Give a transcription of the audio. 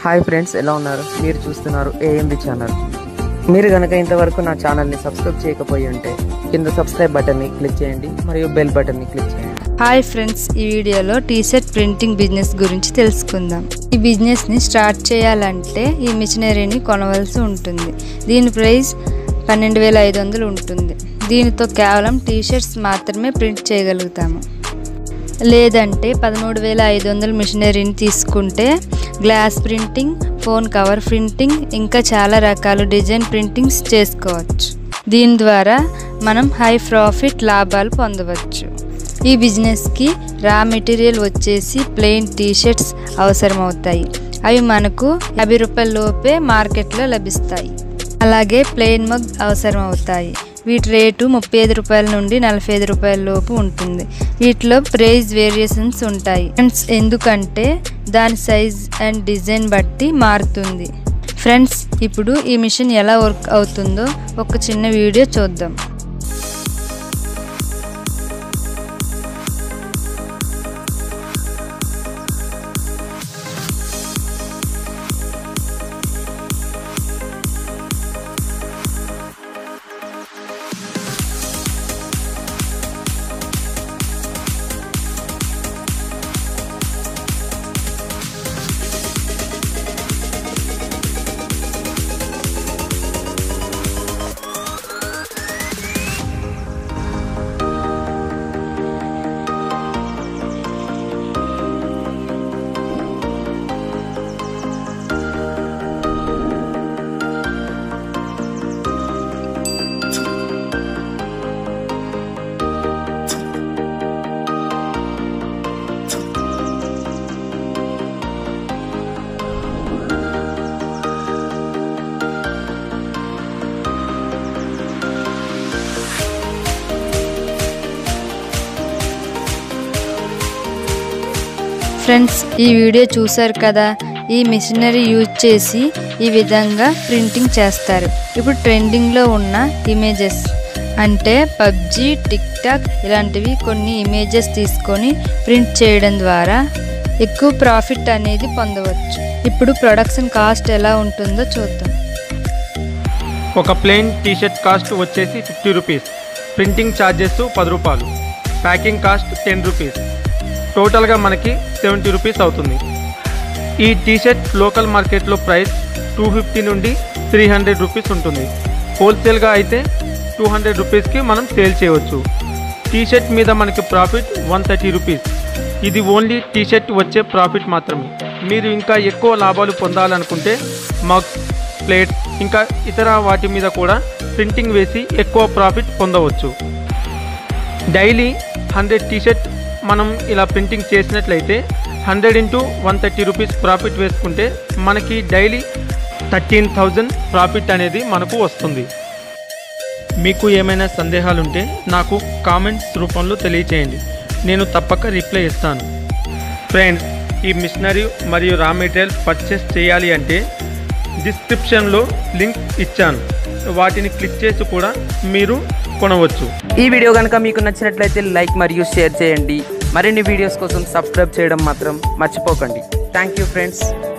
hi friends ఎలా ఉన్నారు మీరు చూస్తున్నారు ఏఎంబి ఛానల్ మీరు కనుక ఇంతవరకు నా ఛానల్ని సబ్స్క్రైబ్ చేయకపోయి ఉంటే కింద సబ్స్క్రైబ్ బటన్ని క్లిక్ చేయండి మరియు బెల్ బటన్ని క్లిక్ చేయండి హాయ్ ఫ్రెండ్స్ ఈ వీడియోలో టీషర్ట్ ప్రింటింగ్ బిజినెస్ గురించి తెలుసుకుందాం ఈ బిజినెస్ని స్టార్ట్ చేయాలంటే ఈ మిషనరీని కొనవలసి ఉంటుంది దీని ప్రైస్ పన్నెండు వేల ఐదు వందలు ఉంటుంది దీనితో కేవలం టీషర్ట్స్ మాత్రమే ప్రింట్ చేయగలుగుతాము లేదంటే పదమూడు వేల ఐదు వందల మిషనరీని తీసుకుంటే glass printing phone cover printing ఇంకా చాలా రకాల డిజైన్ ప్రింటింగ్స్ చేసుకోవచ్చు దీని ద్వారా మనం హై ప్రాఫిట్ లాభాలు పొందవచ్చు ఈ బిజినెస్కి రా మెటీరియల్ వచ్చేసి ప్లెయిన్ టీషర్ట్స్ అవసరమవుతాయి అవి మనకు యాభై రూపాయల లోపే మార్కెట్లో లభిస్తాయి అలాగే ప్లెయిన్ మగ్ అవసరం అవుతాయి వీటి రేటు ముప్పై ఐదు రూపాయల నుండి నలభై ఐదు రూపాయల లోపు ఉంటుంది వీటిలో ప్రైస్ వేరియేషన్స్ ఉంటాయి ఫ్రెండ్స్ ఎందుకంటే దాని సైజ్ అండ్ డిజైన్ బట్టి మారుతుంది ఫ్రెండ్స్ ఇప్పుడు ఈ మిషన్ ఎలా వర్క్ అవుతుందో ఒక చిన్న వీడియో చూద్దాం ఫ్రెండ్స్ ఈ వీడియో చూశారు కదా ఈ మిషనరీ యూజ్ చేసి ఈ విధంగా ప్రింటింగ్ చేస్తారు ఇప్పుడు ట్రెండింగ్లో ఉన్న ఇమేజెస్ అంటే పబ్జి టిక్ టాక్ ఇలాంటివి కొన్ని ఇమేజెస్ తీసుకొని ప్రింట్ చేయడం ద్వారా ఎక్కువ ప్రాఫిట్ అనేది పొందవచ్చు ఇప్పుడు ప్రొడక్షన్ కాస్ట్ ఎలా ఉంటుందో చూద్దాం ఒక ప్లెయిన్ టీషర్ట్ కాస్ట్ వచ్చేసి ఫిఫ్టీ రూపీస్ ప్రింటింగ్ ఛార్జెస్ పది రూపాయలు ప్యాకింగ్ కాస్ట్ టెన్ రూపీస్ టోటల్గా మనకి సెవెంటీ రూపీస్ అవుతుంది ఈ టీషర్ట్ లోకల్ మార్కెట్లో ప్రైస్ టూ ఫిఫ్టీ నుండి త్రీ హండ్రెడ్ రూపీస్ ఉంటుంది హోల్సేల్గా అయితే టూ హండ్రెడ్ రూపీస్కి మనం సేల్ చేయవచ్చు టీషర్ట్ మీద మనకి ప్రాఫిట్ వన్ థర్టీ రూపీస్ ఇది ఓన్లీ టీషర్ట్ వచ్చే ప్రాఫిట్ మాత్రమే మీరు ఇంకా ఎక్కువ లాభాలు పొందాలనుకుంటే మగ్స్ ప్లేట్ ఇంకా ఇతర వాటి మీద కూడా ప్రింటింగ్ వేసి ఎక్కువ ప్రాఫిట్ పొందవచ్చు డైలీ హండ్రెడ్ టీషర్ట్ మనం ఇలా ప్రింటింగ్ చేసినట్లయితే hundred into one thirty rupees profit వేసుకుంటే మనకి డైలీ థర్టీన్ థౌజండ్ ప్రాఫిట్ అనేది మనకు వస్తుంది మీకు ఏమైనా సందేహాలుంటే నాకు కామెంట్స్ రూపంలో తెలియచేయండి నేను తప్పక రిప్లై ఇస్తాను ఫ్రెండ్స్ ఈ మిషనరీ మరియు రా మెటీరియల్ పర్చేస్ చేయాలి అంటే డిస్క్రిప్షన్లో లింక్ ఇచ్చాను వాటిని క్లిక్ చేసి కూడా మీరు కొనవచ్చు ఈ వీడియో కనుక మీకు నచ్చినట్లయితే లైక్ మరియు షేర్ చేయండి మరిన్ని వీడియోస్ కోసం సబ్స్క్రైబ్ చేయడం మాత్రం మర్చిపోకండి థ్యాంక్ యూ ఫ్రెండ్స్